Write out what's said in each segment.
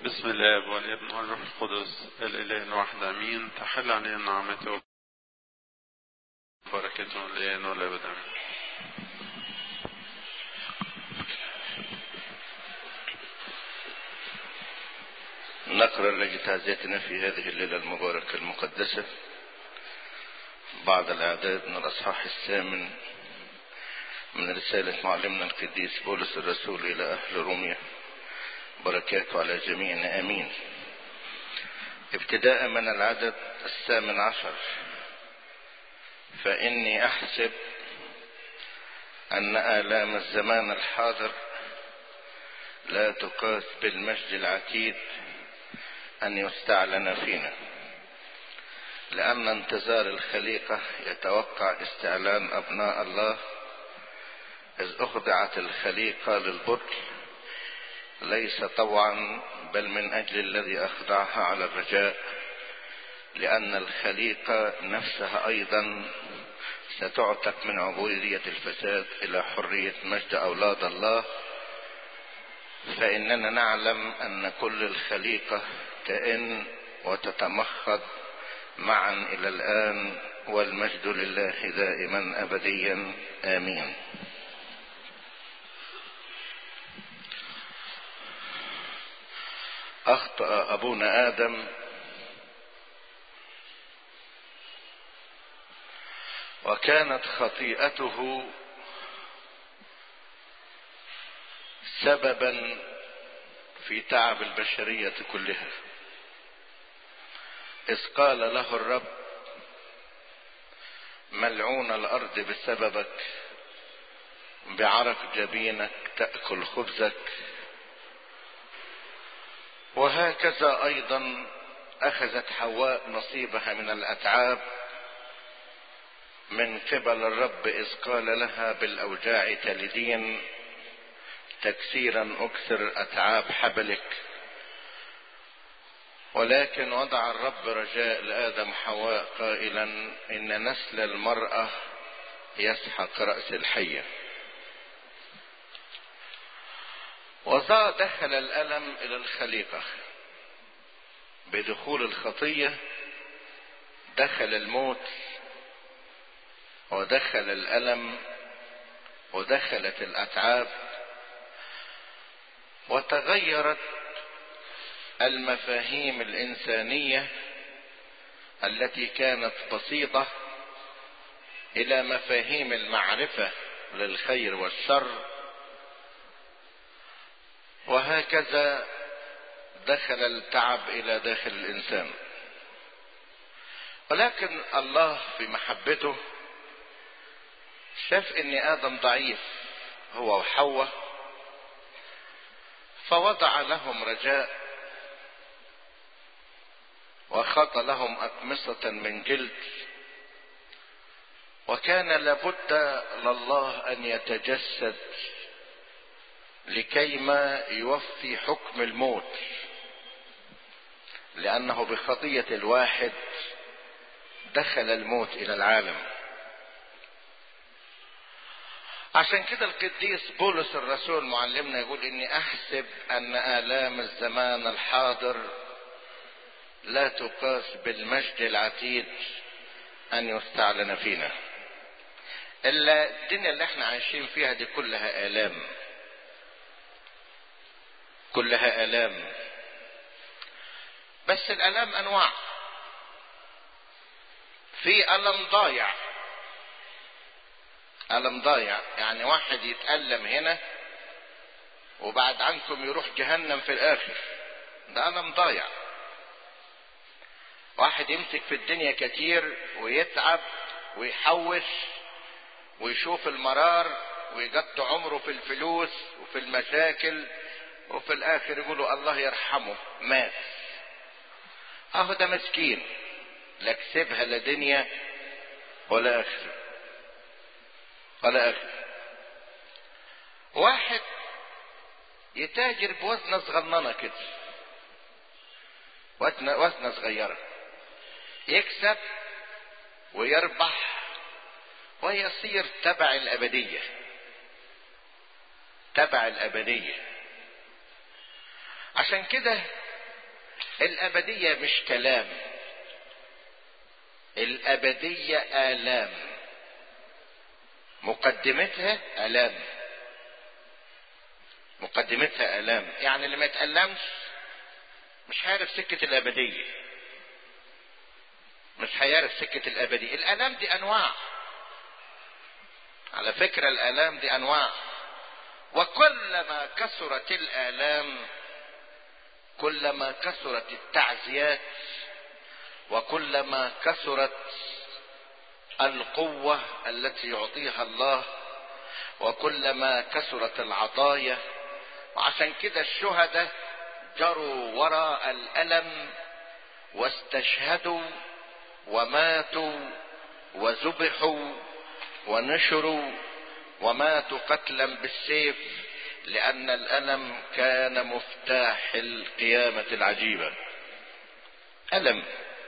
بسم الله والابن والروح القدس الاله الواحد امين تحل علينا نعمته وبركته الان والابد امين نقرأ لجتازتنا في هذه الليلة المباركة المقدسة بعض الأعداد من الأصحاح الثامن من رسالة معلمنا القديس بولس الرسول إلى أهل روميا بركاته على جميعنا آمين ابتداء من العدد الثامن عشر فإني أحسب أن آلام الزمان الحاضر لا تقاس بالمجد العتيد أن يستعلن فينا لأن انتظار الخليقة يتوقع استعلان أبناء الله إذ أخضعت الخليقة للبطل ليس طوعا بل من أجل الذي أخضعها على الرجاء لأن الخليقة نفسها أيضا ستعتق من عبودية الفساد إلى حرية مجد أولاد الله فإننا نعلم أن كل الخليقة تئن وتتمخض معا إلى الآن والمجد لله دائما أبديا آمين أخطأ أبونا آدم وكانت خطيئته سببا في تعب البشرية كلها إذ قال له الرب ملعون الأرض بسببك بعرق جبينك تأكل خبزك وهكذا أيضا أخذت حواء نصيبها من الأتعاب من قبل الرب إذ قال لها بالأوجاع تلدين تكسيرا أكثر أتعاب حبلك ولكن وضع الرب رجاء لآدم حواء قائلا إن نسل المرأة يسحق رأس الحية وذا دخل الألم إلى الخليقة بدخول الخطية دخل الموت ودخل الألم ودخلت الأتعاب وتغيرت المفاهيم الإنسانية التي كانت بسيطة إلى مفاهيم المعرفة للخير والشر وهكذا دخل التعب الى داخل الانسان ولكن الله في محبته شاف ان ادم ضعيف هو وحواء فوضع لهم رجاء وخط لهم اقمصه من جلد وكان لابد لله ان يتجسد لكيما يوفي حكم الموت لانه بخطيه الواحد دخل الموت الى العالم عشان كده القديس بولس الرسول معلمنا يقول اني احسب ان الام الزمان الحاضر لا تقاس بالمجد العتيد ان يستعلن فينا الا الدنيا اللي احنا عايشين فيها دي كلها الام كلها الام بس الالام انواع في الم ضايع الم ضايع يعني واحد يتالم هنا وبعد عنكم يروح جهنم في الاخر ده الم ضايع واحد يمسك في الدنيا كتير ويتعب ويحوش ويشوف المرار ويقضي عمره في الفلوس وفي المشاكل وفي الاخر يقولوا الله يرحمه مات اهو ده مسكين لا كسبها لا دنيا ولا اخره ولا اخره واحد يتاجر بوزنة صغننة كده وزنة, وزنة صغيرة يكسب ويربح ويصير تبع الأبدية تبع الأبدية عشان كده الابديه مش كلام الابديه الام مقدمتها الام مقدمتها الام يعني اللي ما يتالمش مش هيعرف سكه الابديه مش هيعرف سكه الابديه الالام دي انواع على فكره الالام دي انواع وكلما كثرت الالام كلما كثرت التعزيات وكلما كثرت القوه التي يعطيها الله وكلما كثرت العطايا وعشان كده الشهداء جروا وراء الالم واستشهدوا وماتوا وذبحوا ونشروا وماتوا قتلا بالسيف لان الالم كان مفتاح القيامه العجيبه الم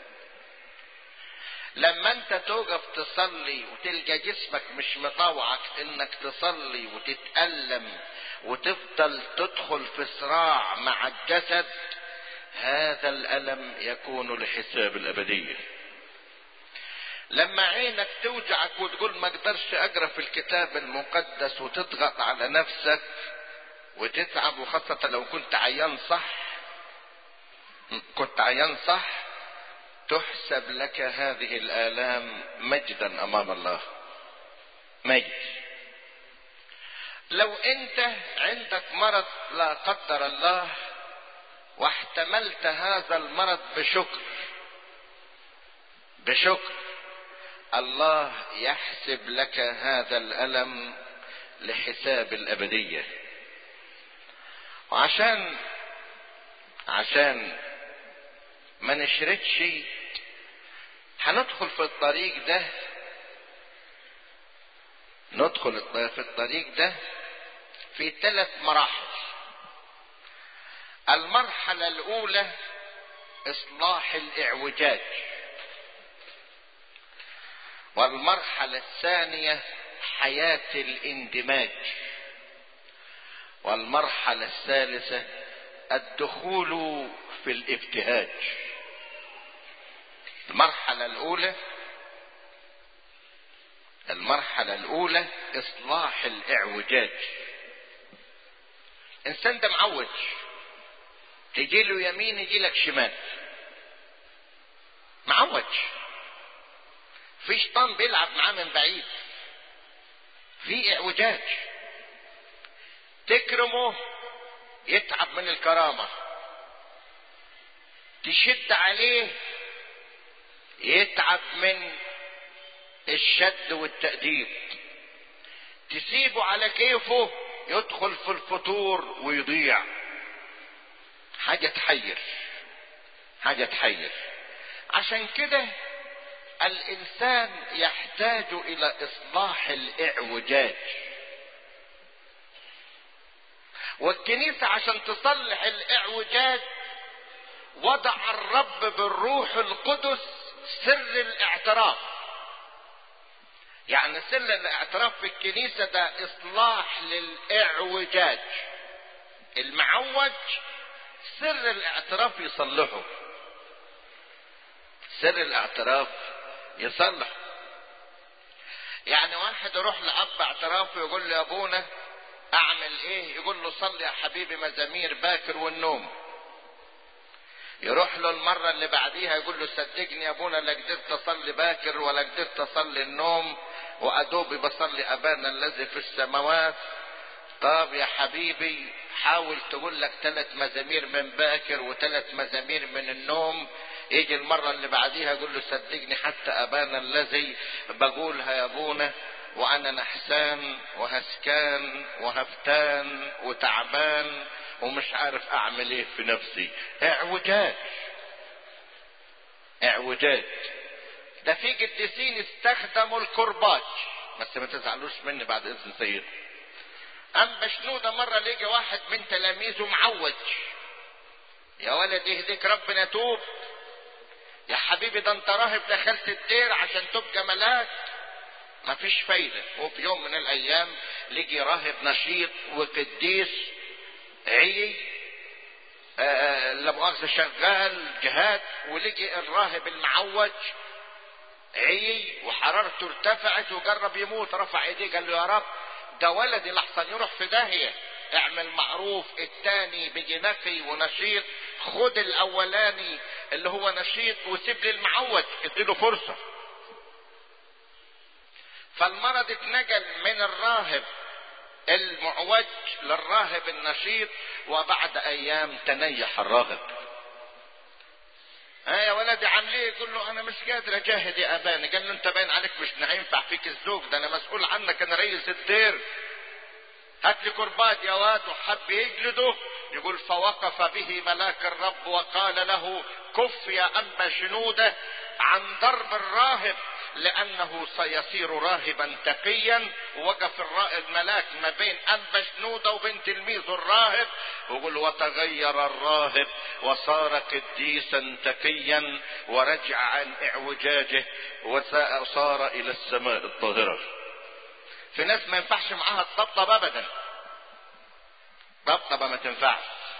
لما انت توقف تصلي وتلقى جسمك مش مطوعك انك تصلي وتتألم وتفضل تدخل في صراع مع الجسد هذا الألم يكون لحساب الأبدية لما عينك توجعك وتقول ما اقدرش اقرا في الكتاب المقدس وتضغط على نفسك وتتعب وخاصة لو كنت عيان صح كنت عيان صح تحسب لك هذه الآلام مجدا أمام الله مجد لو أنت عندك مرض لا قدر الله واحتملت هذا المرض بشكر بشكر الله يحسب لك هذا الألم لحساب الأبدية وعشان عشان ما نشردش هندخل في الطريق ده ندخل في الطريق ده في ثلاث مراحل المرحلة الأولى إصلاح الإعوجاج والمرحلة الثانية حياة الاندماج والمرحلة الثالثة الدخول في الابتهاج المرحلة الأولى المرحلة الأولى إصلاح الإعوجاج إنسان ده معوج تجي له يمين يجي لك شمال معوج في شيطان بيلعب معاه من بعيد في اعوجاج تكرمه يتعب من الكرامه تشد عليه يتعب من الشد والتأديب تسيبه على كيفه يدخل في الفطور ويضيع حاجة تحير حاجة تحير عشان كده الانسان يحتاج الى اصلاح الاعوجاج والكنيسة عشان تصلح الاعوجاج وضع الرب بالروح القدس سر الاعتراف يعني سر الاعتراف في الكنيسة ده اصلاح للاعوجاج المعوج سر الاعتراف يصلحه سر الاعتراف يصلح يعني واحد يروح لاب اعترافه يقول له يا ابونا اعمل ايه يقول له صلي يا حبيبي مزامير باكر والنوم يروح له المرة اللي بعديها يقول له صدقني يا ابونا لا قدرت اصلي باكر ولا قدرت اصلي النوم وادوبي بصلي ابانا الذي في السماوات طب يا حبيبي حاول تقول لك ثلاث مزامير من باكر وثلاث مزامير من النوم يجي المرة اللي بعديها يقول له صدقني حتى أبانا الذي بقولها يا أبونا وأنا نحسان وهسكان وهفتان وتعبان ومش عارف أعمل إيه في نفسي اعوجاج اعوجاج ده في قديسين استخدموا الكرباج بس ما تزعلوش مني بعد إذن سيد أم بشنودة مرة لقى واحد من تلاميذه معوج يا ولد يهديك ربنا توب يا حبيبي ده انت راهب دخلت الدير عشان تبقى ملاك مفيش فايدة وفي يوم من الايام لقي راهب نشيط وقديس عي آه، لا مؤاخذة شغال جهاد ولقي الراهب المعوج عي وحرارته ارتفعت وجرب يموت رفع ايديه قال له يا رب ده ولدي لحسن يروح في داهية اعمل معروف التاني بيجي نقي ونشيط خد الاولاني اللي هو نشيط وسيب لي المعوج اديله فرصة فالمرض اتنقل من الراهب المعوج للراهب النشيط وبعد ايام تنيح الراهب ها يا ولدي عن ليه يقول له انا مش قادر اجاهد يا اباني قال له انت باين عليك مش هينفع فيك الزوج ده انا مسؤول عنك انا رئيس الدير هات لي كرباج يا واد وحب يجلده يقول فوقف به ملاك الرب وقال له كف يا انبا شنوده عن ضرب الراهب لانه سيصير راهبا تقيا ووقف الملاك ما بين انبا شنوده وبين تلميذه الراهب ويقول وتغير الراهب وصار قديسا تقيا ورجع عن اعوجاجه وصار الى السماء الطاهره في ناس ما ينفعش معاها الطبطب ابدا طبطبه ما تنفعش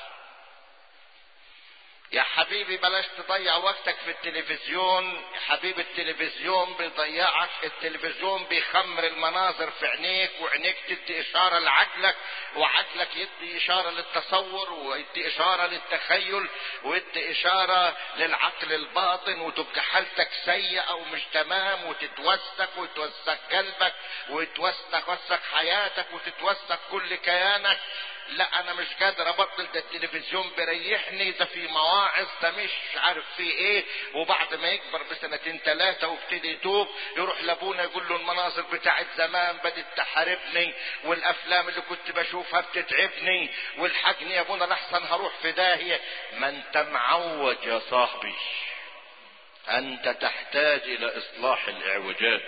يا حبيبي بلاش تضيع وقتك في التلفزيون يا حبيبي التلفزيون بيضيعك التلفزيون بيخمر المناظر في عينيك وعينيك تدي اشارة لعقلك وعقلك يدي اشارة للتصور ويدي اشارة للتخيل ويدي اشارة للعقل الباطن وتبقى حالتك سيئة ومش تمام وتتوسك ويتوسك قلبك ويتوسك وسك حياتك وتتوسك كل كيانك لا انا مش قادر ابطل ده التلفزيون بيريحني ده في مواعظ ده مش عارف في ايه وبعد ما يكبر بسنتين ثلاثة وابتدي يتوب يروح لابونا يقول له المناظر بتاعت زمان بدت تحاربني والافلام اللي كنت بشوفها بتتعبني والحقني يا ابونا لحسن هروح في داهية ما انت معوج يا صاحبي انت تحتاج الى اصلاح الاعوجاج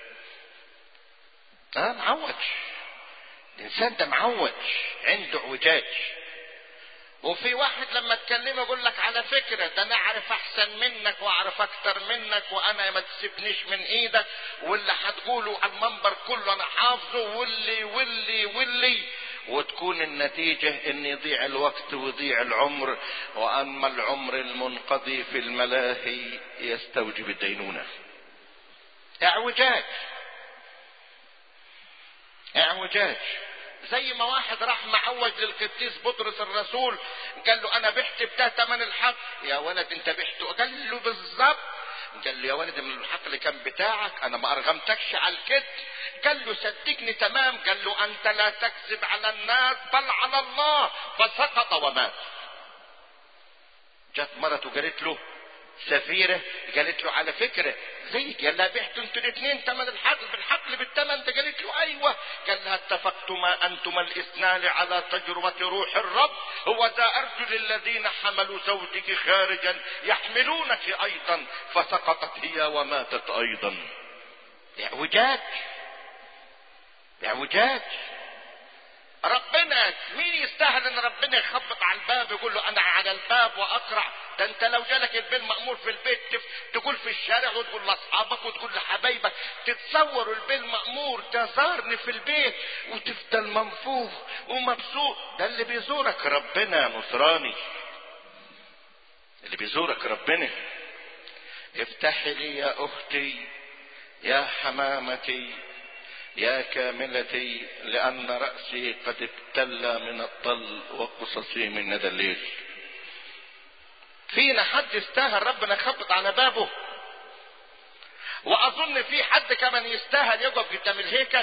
اه معوج الانسان ده معوج عنده اعوجاج وفي واحد لما تكلمه يقول لك على فكرة ده انا اعرف احسن منك واعرف اكتر منك وانا ما تسيبنيش من ايدك واللي هتقوله على المنبر كله انا حافظه واللي واللي واللي وتكون النتيجة ان يضيع الوقت ويضيع العمر واما العمر المنقضي في الملاهي يستوجب الدينونة اعوجاج اعوجاج زي ما واحد راح معوج للقديس بطرس الرسول قال له انا بحت بده ثمن الحق يا ولد انت بحته قال له بالظبط قال له يا ولد من الحق اللي كان بتاعك انا ما ارغمتكش على الكذب قال له صدقني تمام قال له انت لا تكذب على الناس بل على الله فسقط ومات جت مرته قالت له سفيرة قالت له على فكرة زيك يلا بعتوا انتوا الاثنين ثمن الحقل بالحقل بالثمن ده قالت له ايوه قال لها اتفقتما انتما الاثنان على تجربة روح الرب هو ذا ارجل الذين حملوا زوجك خارجا يحملونك ايضا فسقطت هي وماتت ايضا اعوجاج اعوجاج ربنا مين يستاهل ان ربنا يخبط على الباب يقول له انا على الباب واقرع ده انت لو جالك البيت مأمور في البيت تف... تقول في الشارع وتقول لاصحابك وتقول لحبايبك تتصوروا البيت مأمور تزارني في البيت وتفضل منفوخ ومبسوط ده اللي بيزورك ربنا نصراني اللي بيزورك ربنا افتحي لي يا اختي يا حمامتي يا كاملتي لأن رأسي قد ابتلى من الطل وقصصي من ندى الليل فينا حد يستاهل ربنا يخبط على بابه وأظن في حد كمان يستاهل يقف قدام الهيكل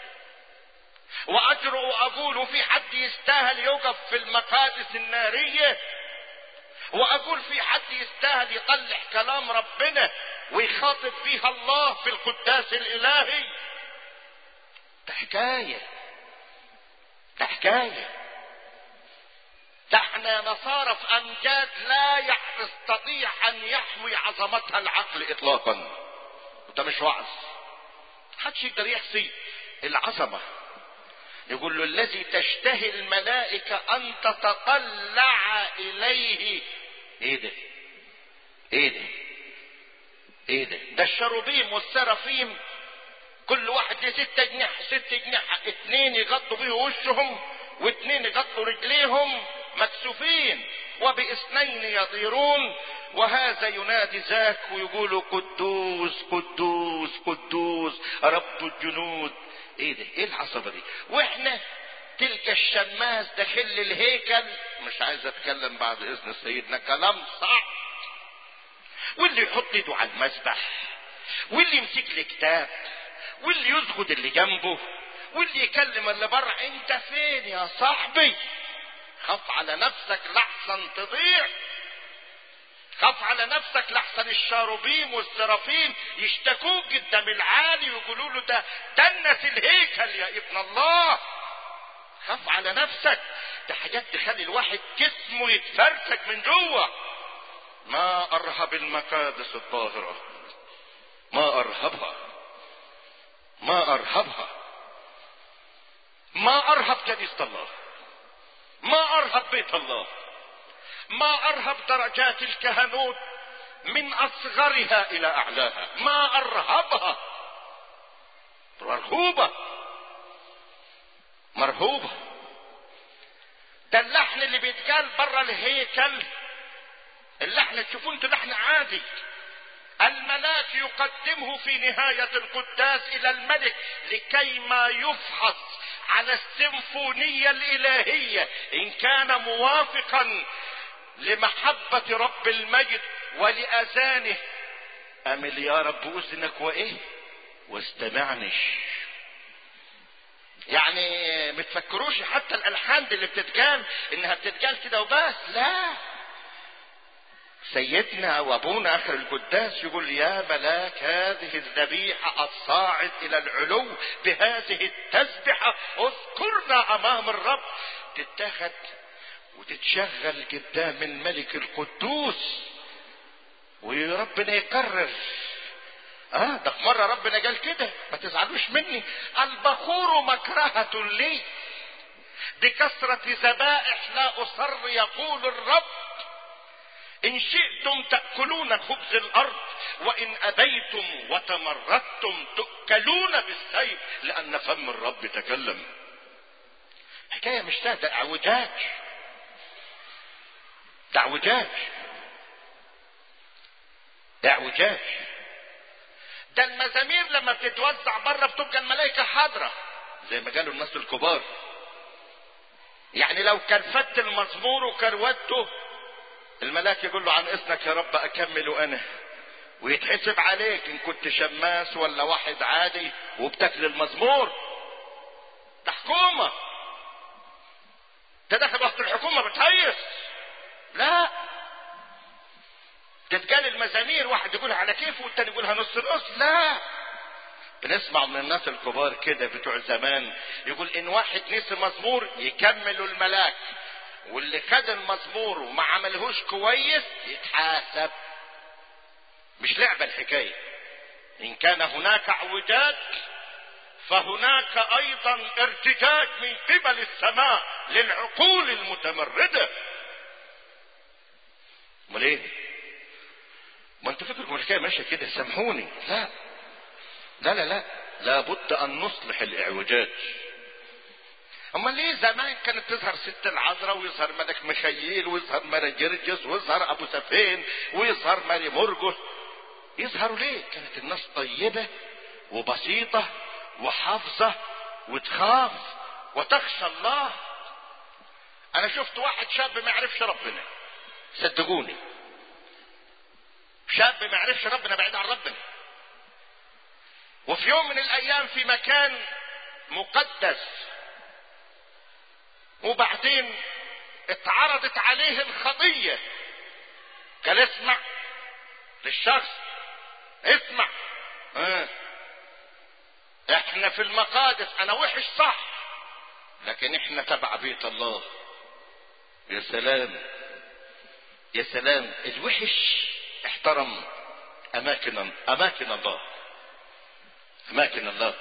وأجرؤ أقول في حد يستاهل يقف في المقادس النارية وأقول في حد يستاهل يطلع كلام ربنا ويخاطب فيها الله في القداس الإلهي ده حكاية ده حكاية ده احنا نصارى في امجاد لا يستطيع ان يحوي عظمتها العقل اطلاقا وده مش وعظ محدش يقدر يحصي العظمة يقول له الذي تشتهي الملائكة ان تتطلع اليه ايه ده ايه ده ايه ده ده الشروبيم والسرافيم كل واحد ليه ست جناح ست جناح اتنين يغطوا بيه وشهم واتنين يغطوا رجليهم مكسوفين وباثنين يطيرون وهذا ينادي ذاك ويقول قدوس قدوس قدوس رب الجنود ايه ده ايه العصبة دي واحنا تلك الشماس داخل الهيكل مش عايز اتكلم بعد اذن سيدنا كلام صعب واللي يحط ايده على المسبح واللي يمسك لي كتاب واللي يسجد اللي جنبه واللي يكلم اللي بره انت فين يا صاحبي خاف على نفسك لحسن تضيع خاف على نفسك لحسن الشاروبيم والسرافيم يشتكوك قدام العالي ويقولوا له ده دنس الهيكل يا ابن الله خاف على نفسك ده حاجات تخلي الواحد جسمه يتفرتك من جوه ما ارهب المقادس الطاهره ما ارهبها ما ارهبها ما ارهب كنيسه الله ما ارهب بيت الله ما ارهب درجات الكهنوت من اصغرها الى اعلاها ما ارهبها مرهوبه مرهوبه ده اللحن اللي بيتقال بره الهيكل اللحن تشوفوا انتوا لحن عادي الملاك يقدمه في نهاية القداس إلى الملك لكي ما يفحص على السيمفونية الإلهية إن كان موافقا لمحبة رب المجد ولأذانه أمل يا رب أذنك وإيه واستمعنش يعني ما تفكروش حتى الألحان دي اللي بتتقال إنها بتتقال كده وبس لا سيدنا وابونا اخر القداس يقول يا ملاك هذه الذبيحة الصاعد الى العلو بهذه التسبحة اذكرنا امام الرب تتاخد وتتشغل قدام الملك القدوس وربنا يكرر اه ده في مرة ربنا قال كده ما تزعلوش مني البخور مكرهة لي بكثرة ذبائح لا أصر يقول الرب إن شئتم تأكلون خبز الأرض وإن أبيتم وتمردتم تؤكلون بالسيف لأن فم الرب تكلم حكاية مش سهلة ده اعوجاج ده اعوجاج ده اعوجاج ده المزامير لما بتتوزع بره بتبقى الملائكة حاضرة زي ما قالوا الناس الكبار يعني لو كرفت المزمور وكروته الملاك يقول له عن اذنك يا رب اكمل انا ويتحسب عليك ان كنت شماس ولا واحد عادي وبتاكل المزمور ده حكومة تدخل وقت الحكومة بتهيص لا تتقال المزامير واحد يقولها على كيفه والتاني يقولها نص نص لا بنسمع من الناس الكبار كده بتوع زمان يقول ان واحد نسي مزمور يكملوا الملاك واللي خد المزمور وما عملهوش كويس يتحاسب مش لعبة الحكاية إن كان هناك اعوجاج فهناك أيضا ارتجاج من قبل السماء للعقول المتمردة امال ايه؟ ما انتوا فكركم الحكاية ماشية كده سامحوني لا لا لا لا لابد أن نصلح الإعوجاج اما ليه زمان كانت تظهر ست العذراء ويظهر ملك مخيل ويظهر ماري جرجس ويظهر ابو سفين ويظهر ماري مرجس يظهروا ليه كانت الناس طيبة وبسيطة وحافظة وتخاف وتخشى الله انا شفت واحد شاب ما يعرفش ربنا صدقوني شاب ما يعرفش ربنا بعيد عن ربنا وفي يوم من الايام في مكان مقدس وبعدين اتعرضت عليه الخطية قال اسمع للشخص اسمع اه. احنا في المقادس انا وحش صح لكن احنا تبع بيت الله يا سلام يا سلام الوحش احترم اماكن اماكن الله اماكن الله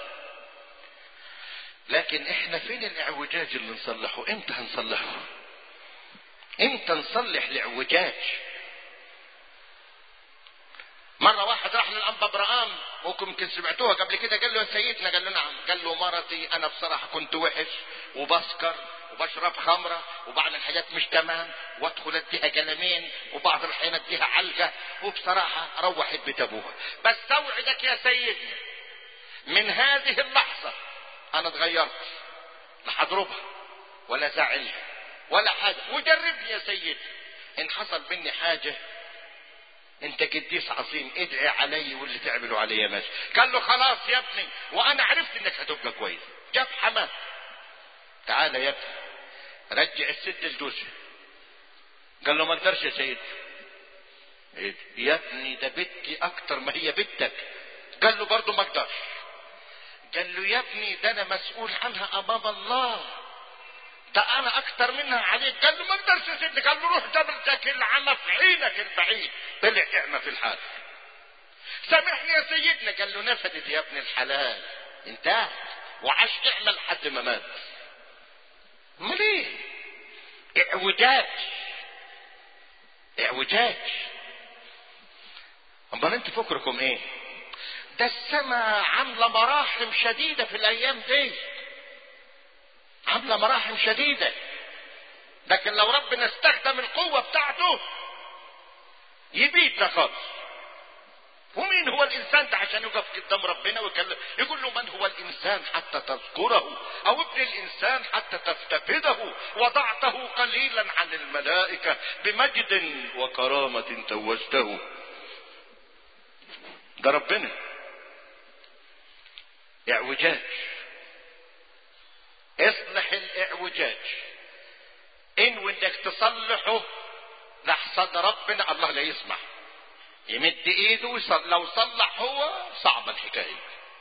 لكن احنا فين الاعوجاج اللي نصلحه امتى هنصلحه امتى نصلح الاعوجاج مرة واحد راح للأنبا برقام ممكن يمكن سمعتوها قبل كده قال له يا سيدنا قال له نعم قال له مرتي أنا بصراحة كنت وحش وبسكر وبشرب خمرة وبعض الحاجات مش تمام وادخل اديها قلمين وبعض الحين اديها علقة وبصراحة روحت بيت ابوها بس اوعدك يا سيدنا من هذه اللحظة انا اتغيرت لا هضربها ولا زعلها ولا حاجة وجربني يا سيدي ان حصل مني حاجة انت قديس عظيم ادعي علي واللي تعملوا عليا ماشي قال له خلاص يا ابني وانا عرفت انك هتبقى كويس جاب حماه تعال يا ابني رجع الست لجوزها قال له ما اقدرش يا سيد إيه؟ يا ابني ده بنتي اكتر ما هي بنتك قال له برضه ما اقدرش قال له يا ابني ده انا مسؤول عنها امام الله ده انا اكتر منها عليك قال له ما اقدرش يا سيدي قال له روح جبرتك العمى في عينك البعيد طلع اعمى في الحال سامحني يا سيدنا قال له نفدت يا ابن الحلال انتهت وعاش اعمى لحد ما مات امال ايه اعوجاج اعوجاج امال انت فكركم ايه ده السماء عامله مراحم شديده في الايام دي عامله مراحم شديده لكن لو ربنا استخدم القوه بتاعته يبيد ده خالص ومين هو الانسان ده عشان يقف قدام ربنا ويكلم يقول له من هو الانسان حتى تذكره او ابن الانسان حتى تفتقده وضعته قليلا عن الملائكه بمجد وكرامه توجته ده ربنا اعوجاج اصلح الاعوجاج ان انك تصلحه لحسن ربنا الله لا يسمح يمد ايده ويصل لو صلح هو صعبة الحكاية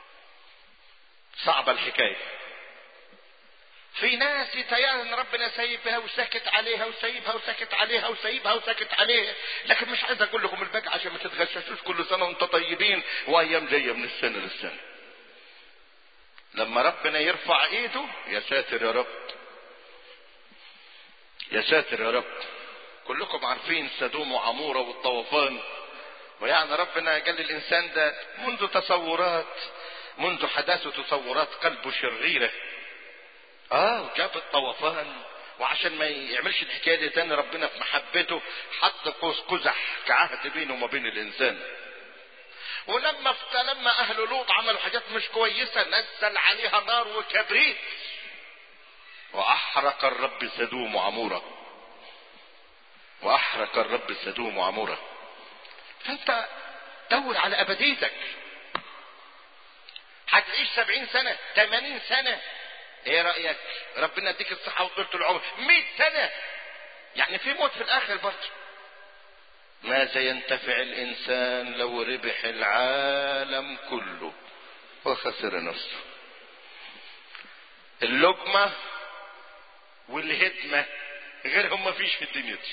صعبة الحكاية في ناس يتيان ان ربنا سايبها وسكت عليها وسايبها وسكت عليها وسايبها وسكت عليها لكن مش عايز اقول لكم البقى عشان ما تتغششوش كل سنه وانتم طيبين وايام جايه من السنه للسنه لما ربنا يرفع ايده يا ساتر يا رب يا ساتر يا رب كلكم عارفين سدوم وعموره والطوفان ويعني ربنا قال للإنسان ده منذ تصورات منذ حداثة تصورات قلبه شريرة اه جاب الطوفان وعشان ما يعملش الحكاية دي تاني ربنا في محبته حط قوس قزح كعهد بينه وما بين الإنسان ولما لما أهل لوط عملوا حاجات مش كويسة نزل عليها نار وكبريت وأحرق الرب سدوم وعمورة وأحرق الرب سدوم وعمورة فانت دور على ابديتك هتعيش سبعين سنة ثمانين سنة ايه رأيك ربنا يديك الصحة وطولة العمر مئة سنة يعني في موت في الاخر برضه ماذا ينتفع الانسان لو ربح العالم كله وخسر نفسه اللقمة والهدمة غيرهم ما فيش في الدنيا دي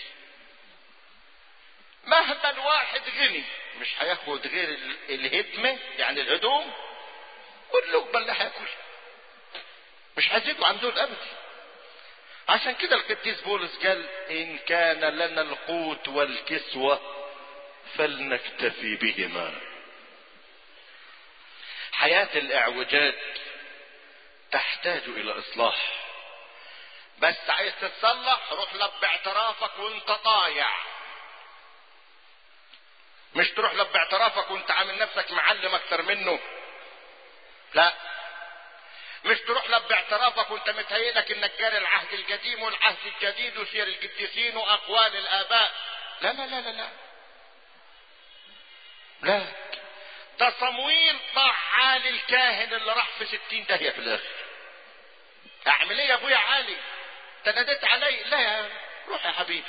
مهما الواحد غني مش هياخد غير الهدمة يعني الهدوم واللقمة اللي هياكلها مش هيزيدوا عن دول ابدا عشان كده القديس بولس قال ان كان لنا القوت والكسوة فلنكتفي بهما حياة الاعوجاج تحتاج الى اصلاح بس عايز تتصلح روح لب باعترافك وانت طايع مش تروح له باعترافك وانت عامل نفسك معلم اكتر منه لا مش تروح له باعترافك وانت متهيئلك انك جاري العهد القديم والعهد الجديد وسير القديسين واقوال الاباء لا لا لا لا لا لا ده صمويل طاع عالي الكاهن اللي راح في ستين داهية في الاخر اعمل ايه يا ابويا عالي انت ناديت علي لا يا روح يا حبيبي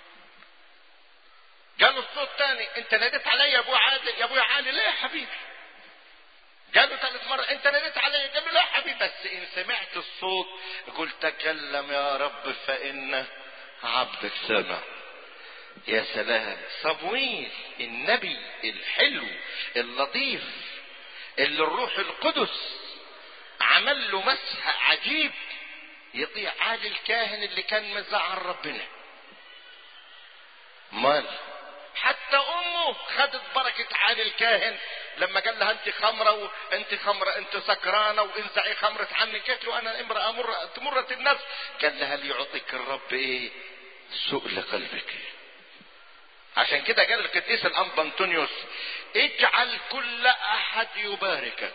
قال الصوت تاني انت ناديت علي يا ابو عادل يا ابويا عالي لا يا حبيبي قالوا ثالث مرة انت ناديت علي قال له لا يا حبيبي بس ان سمعت الصوت قل تكلم يا رب فان عبدك سمع يا سلام صمويل النبي الحلو اللطيف اللي الروح القدس عمل له مسح عجيب يطيع عالي الكاهن اللي كان مزعل ربنا مال حتى امه امه خدت بركة عالي الكاهن لما قال لها انت خمرة وانت خمرة انت سكرانة وانزعي خمرة عنك قالت له انا امرأة مرة مرة النفس قال لها ليعطيك الرب ايه سؤل قلبك عشان كده قال القديس الانبا انطونيوس اجعل كل احد يباركك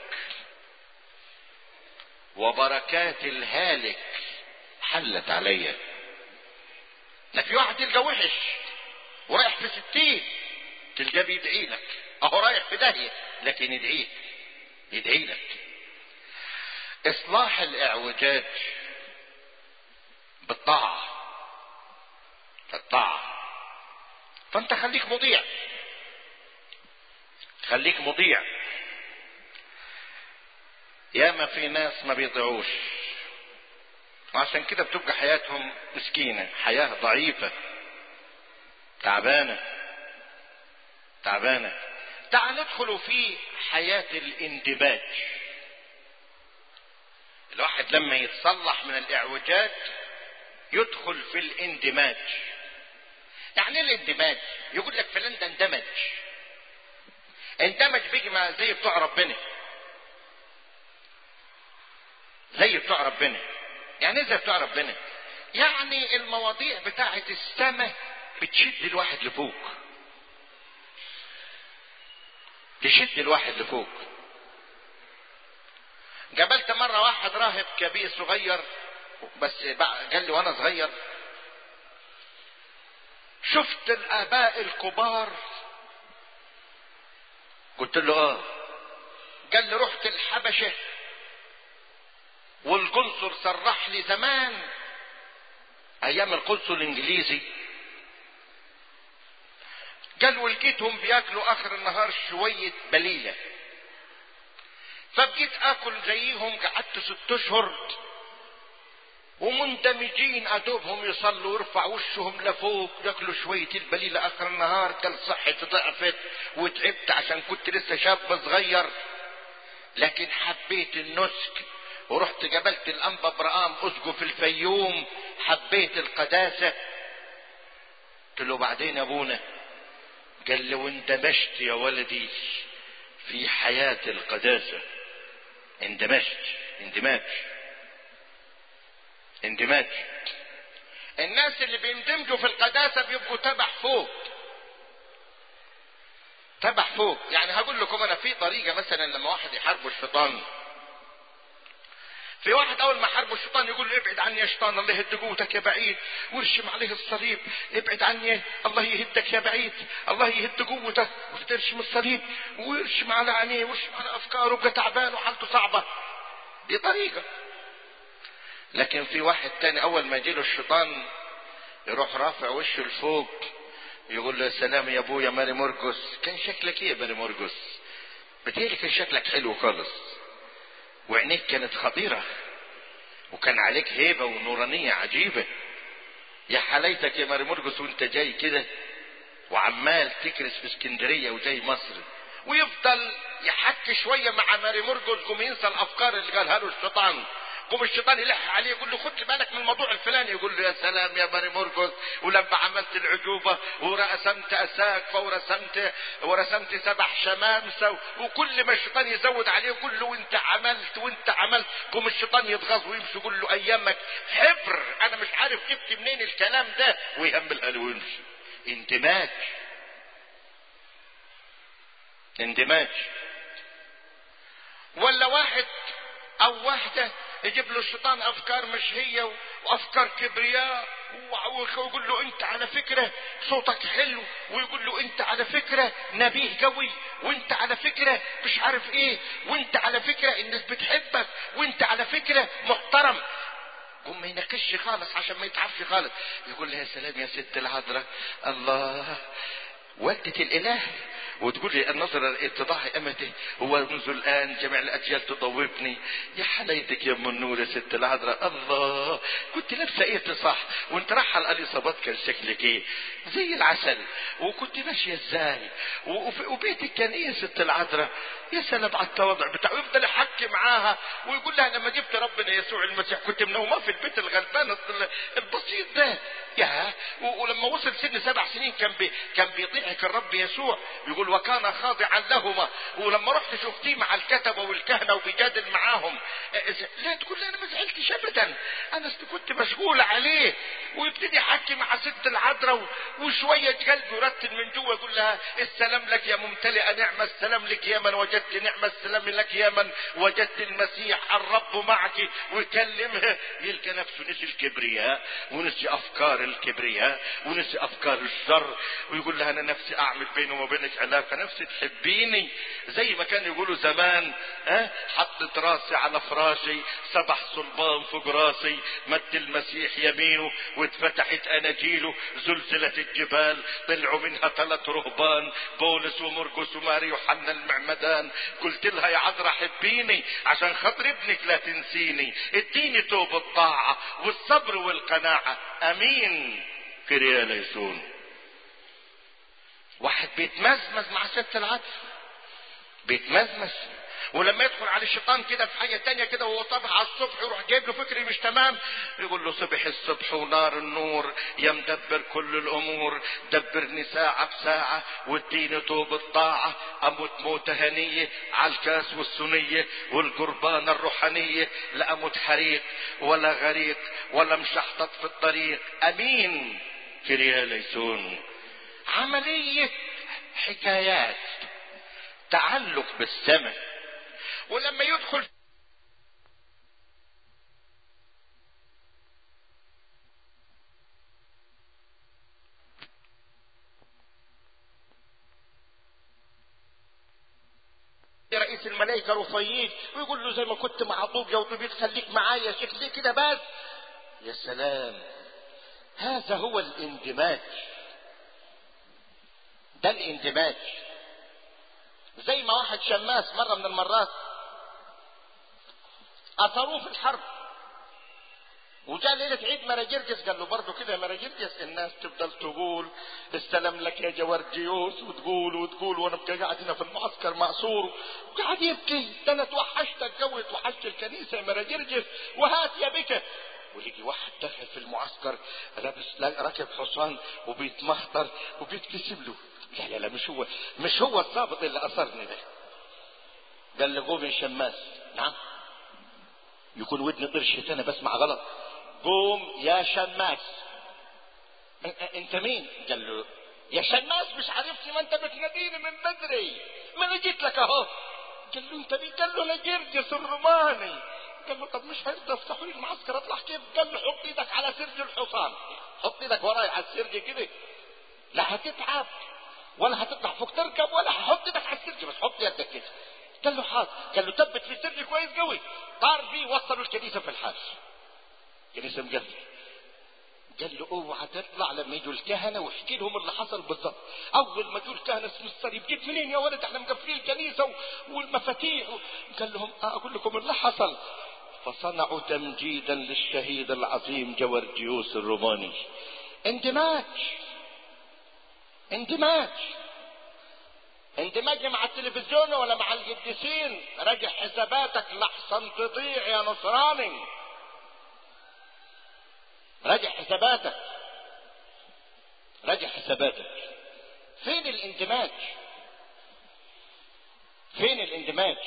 وبركات الهالك حلت عليا ده في واحد يلقى وحش ورايح في ستين تلقاه بيدعي لك اهو رايح في داهية لكن يدعيك يدعي لك اصلاح الاعوجاج بالطاعة الطاعة فانت خليك مضيع خليك مضيع ياما في ناس ما بيضيعوش وعشان كده بتبقى حياتهم مسكينة حياة ضعيفة تعبانة تعبانة تعال ندخل في حياة الاندماج الواحد لما يتصلح من الاعوجاج يدخل في الاندماج يعني ايه الاندماج يقول لك فلان ده اندمج اندمج بيجي مع زي بتوع ربنا زي بتوع ربنا يعني ايه زي بتوع ربنا يعني المواضيع بتاعه السماء بتشد الواحد لفوق تشد الواحد لفوق قابلت مرة واحد راهب كبير صغير بس قال لي وانا صغير شفت الاباء الكبار قلت له اه قال لي رحت الحبشة والقنصل صرح لي زمان ايام القنصل الانجليزي قال ولقيتهم بياكلوا اخر النهار شوية بليلة فبقيت اكل زيهم قعدت ست اشهر ومندمجين ادوبهم يصلوا ويرفع وشهم لفوق ياكلوا شوية البليلة اخر النهار قال صحتي ضعفت وتعبت عشان كنت لسه شاب صغير لكن حبيت النسك ورحت قابلت الانبا ابراهام اسقف الفيوم حبيت القداسة قلت له بعدين يا ابونا قال لي واندمجت يا ولدي في حياة القداسة اندمجت اندماج اندماج الناس اللي بيندمجوا في القداسة بيبقوا تبع فوق تبع فوق يعني هقول لكم انا في طريقة مثلا لما واحد يحارب الشيطان في واحد اول ما حاربه الشيطان يقول له ابعد عني يا شيطان الله يهد قوتك يا بعيد وارشم عليه الصليب ابعد عني الله يهدك يا بعيد الله يهد قوتك وترشم الصليب ويرشم على عينيه ويرشم على افكاره ويبقى تعبان وحالته صعبه دي طريقه لكن في واحد تاني اول ما يجيله الشيطان يروح رافع وشه لفوق يقول له يا سلام يا ابويا ماري مرقس كان شكلك ايه يا ماري مرقس بتهيألي كان شكلك حلو خالص وعينيك كانت خطيرة وكان عليك هيبة ونورانية عجيبة يا حلايتك يا ماري مرقس وانت جاي كده وعمال تكرس في اسكندرية وجاي مصر ويفضل يحكي شوية مع ماري مرقس قوم ينسى الأفكار اللي قالها له الشيطان قوم الشيطان يلح عليه يقول له خد بالك من الموضوع الفلاني يقول له يا سلام يا ماري مرقس ولما عملت العجوبة ورسمت أساقفة ورسمت ورسمت سبع شمامسة وكل ما الشيطان يزود عليه يقول له وانت عملت وانت عملت قوم الشيطان يتغاظ ويمشي يقول له ايامك حبر انا مش عارف جبت منين الكلام ده ويهمل قاله ويمشي اندماج اندماج ولا واحد او واحده يجيب له الشيطان افكار مش هي وافكار كبرياء ويقول له انت على فكره صوتك حلو ويقول له انت على فكره نبيه قوي وانت على فكره مش عارف ايه وانت على فكره الناس بتحبك وانت على فكره محترم قوم ما ينكش خالص عشان ما يتعفي خالص يقول لها يا سلام يا ست العذراء الله والدة الإله وتقول لي النظر اتضاع امته هو منذ الان جميع الاجيال تضوبني يا حلايتك يا ام النور يا ست العذراء الله كنت لابسه ايه صح وانت رايحه الاليصابات كان شكلك ايه زي العسل وكنت ماشيه ازاي وبيتك كان ايه يا ست العذراء يا سلام على التواضع بتاعه ويفضل يحكي معاها ويقول لها لما جبت ربنا يسوع المسيح كنت منومه في البيت الغلبان البسيط ده يا ولما وصل سن سبع سنين كان بي كان بيطيعك الرب يسوع يقول وكان خاضعا لهما ولما رحت شفتيه مع الكتبه والكهنه وبيجادل معاهم لا تقول لي انا ما زعلتش ابدا انا كنت مشغول عليه ويبتدي يحكي مع ست العذراء وشويه قلبه يرتل من جوه يقول لها السلام لك يا ممتلئه نعمه السلام لك يا من وجدت نعمه السلام لك يا من وجدت المسيح الرب معك ويكلمها يلقى نفسه نسي الكبرياء ونسي افكار الكبرياء ونسي افكار الشر ويقول لها انا نفسي اعمل بيني وبينك علاقه نفسي تحبيني زي ما كانوا يقولوا زمان ها حطت راسي على فراشي سبح صلبان فوق راسي مد المسيح يمينه واتفتحت اناجيله زلزلت الجبال طلعوا منها ثلاث رهبان بولس ومرقس وماري يوحنا المعمدان قلت لها يا عذرا حبيني عشان خاطر ابنك لا تنسيني اديني توب الطاعة والصبر والقناعة امين في ريال يسون واحد بيتمزمز مع ست العطف بيتمزمز ولما يدخل على الشيطان كده في حاجة تانية كده وهو طابع على الصبح يروح جايب له فكر مش تمام يقول له صبح الصبح ونار النور يا مدبر كل الأمور دبرني ساعة بساعة واديني طوب الطاعة أموت موتة هنية على الكاس والصينية والقربانة الروحانية لا أموت حريق ولا غريق ولا مشحطط في الطريق أمين في ريال يسون عملية حكايات تعلق بالسماء ولما يدخل رئيس الملائكة رفيق ويقول له زي ما كنت مع طوب يا طوبيت خليك معايا شيخ ليه كده بس يا سلام هذا هو الاندماج ده الاندماج زي ما واحد شماس مرة من المرات أثروه في الحرب وجاء ليلة عيد مراجرجس قال له برضه كده يا مراجرجس الناس تفضل تقول السلام لك يا جوارجيوس وتقول وتقول وانا بقى قاعد هنا في المعسكر مأسور وقاعد يبكي ده انا توحشتك جو توحشت الكنيسة يا مراجرجس وهات يا بك ولقي واحد دخل في المعسكر لابس راكب حصان وبيتمخطر وبيتكسب له لا لا لا مش هو مش هو الضابط اللي اثرني ده قال له قوم يا شماس نعم يكون ودني طرشت انا بسمع غلط قوم يا شماس انت مين قال له يا شماس مش عارفني ما انت بتناديني من بدري ما انا جيت لك اهو قال له انت مين قال له انا جرجس الروماني قال له طب مش هيرضى يفتحوا لي المعسكر اطلع كيف قال له حط ايدك على سرج الحصان حط ايدك وراي على السرج كده لا هتتعب ولا هتطلع فوق تركب ولا هحط ايدك على السرج بس حط يدك كده قال له حاضر قال له ثبت في السرج كويس قوي طار فيه وصلوا الكنيسه في الحاج كنيسه مقفل قال له اوعى تطلع لما يجوا الكهنه واحكي لهم اللي حصل بالظبط اول ما يجوا الكهنه اسم الصليب جيت منين يا ولد احنا مقفلين الكنيسه والمفاتيح قال لهم اقول لكم اللي حصل فصنعوا تمجيدا للشهيد العظيم جورجيوس الروماني اندماج اندماج اندماج مع التلفزيون ولا مع القديسين راجع حساباتك لحسن تضيع يا نصراني راجع حساباتك راجع حساباتك فين الاندماج فين الاندماج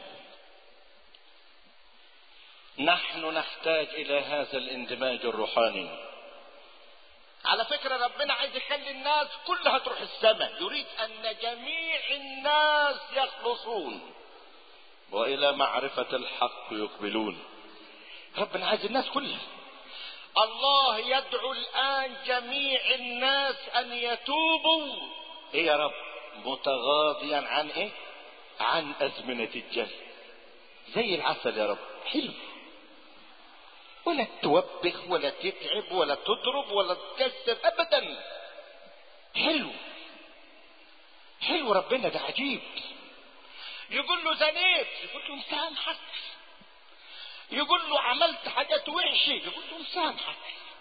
نحن نحتاج الى هذا الاندماج الروحاني على فكرة ربنا عايز يخلي الناس كلها تروح السماء يريد أن جميع الناس يخلصون وإلى معرفة الحق يقبلون ربنا عايز الناس كلها الله يدعو الآن جميع الناس أن يتوبوا إيه يا رب متغاضيا عن إيه عن أزمنة الجهل زي العسل يا رب حلو ولا توبخ ولا تتعب ولا تضرب ولا تكسر ابدا حلو حلو ربنا ده عجيب يقول له زنيت يقول له مسامحك يقول له عملت حاجات وحشه يقول له مسامحك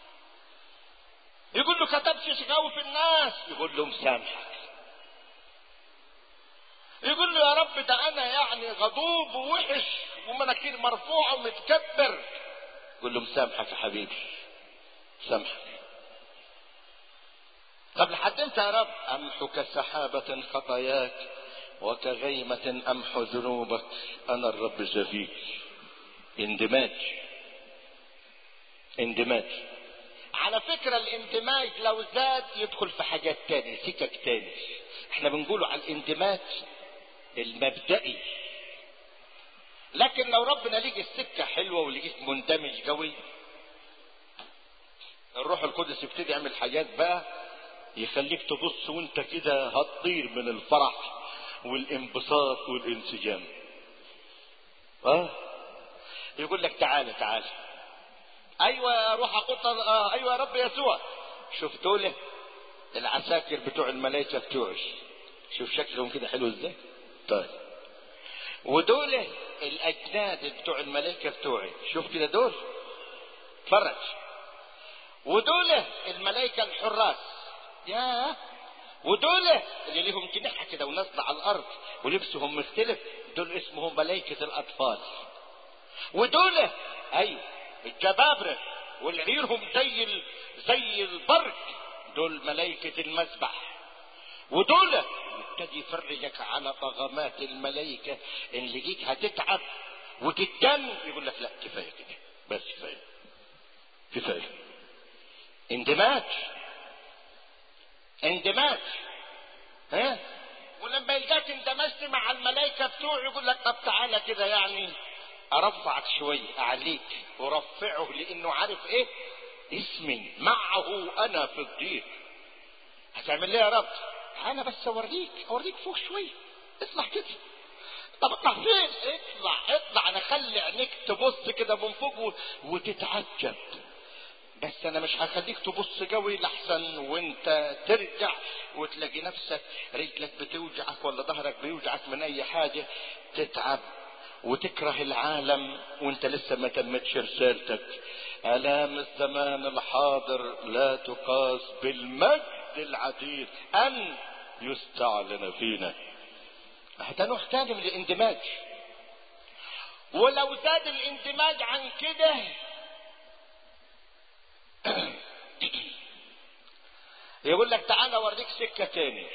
يقول له كتبت شقاوي في الناس يقول له مسامحك يقول له يا رب ده انا يعني غضوب ووحش ومناخير مرفوعه ومتكبر يقول له مسامحك يا حبيبي مسامحك طب لحد امتى يا رب امحو كسحابة خطاياك وكغيمة امحو ذنوبك انا الرب شفيك اندماج اندماج على فكرة الاندماج لو زاد يدخل في حاجات تاني سكك تاني احنا بنقوله على الاندماج المبدئي لكن لو ربنا لقي السكة حلوة ولقيت مندمج قوي الروح القدس يبتدي يعمل حاجات بقى يخليك تبص وانت كده هتطير من الفرح والانبساط والانسجام اه يقول لك تعالى تعالى ايوه يا روح اقطر آه ايوه يا رب يسوع شوف دول العساكر بتوع الملائكه بتوعي شوف شكلهم كده حلو ازاي طيب ودول الاجناد بتوع الملائكه بتوعي شوف كده دول اتفرج ودول الملائكه الحراس يا ودول اللي ليهم جناح كده ونازله على الارض ولبسهم مختلف دول اسمهم ملائكه الاطفال ودول ايوه الجبابرة واللي ريرهم زي ال... زي البرق دول ملائكة المسبح ودول يبتدي يفرجك على طغمات الملائكة ان لقيك هتتعب وتتدم يقول لك لا كفاية كده بس كفاية كفاية اندماج اندماج ها ولما يلقاك اندمجت مع الملائكة بتوعه يقول لك طب تعالى كده يعني ارفعك شوية اعليك ورفعه لانه عارف ايه اسمي معه انا في الضيق هتعمل ليه يا رب انا بس اوريك اوريك فوق شوية اطلع كده طب اطلع فين اطلع اطلع انا خلي عينيك تبص كده من فوق وتتعجب بس انا مش هخليك تبص قوي لحسن وانت ترجع وتلاقي نفسك رجلك بتوجعك ولا ظهرك بيوجعك من اي حاجة تتعب وتكره العالم وانت لسه ما تمتش رسالتك الام الزمان الحاضر لا تقاس بالمجد العتيد ان يستعلن فينا ده نوع تاني من الاندماج ولو زاد الاندماج عن كده يقول لك تعالى اوريك سكة تاني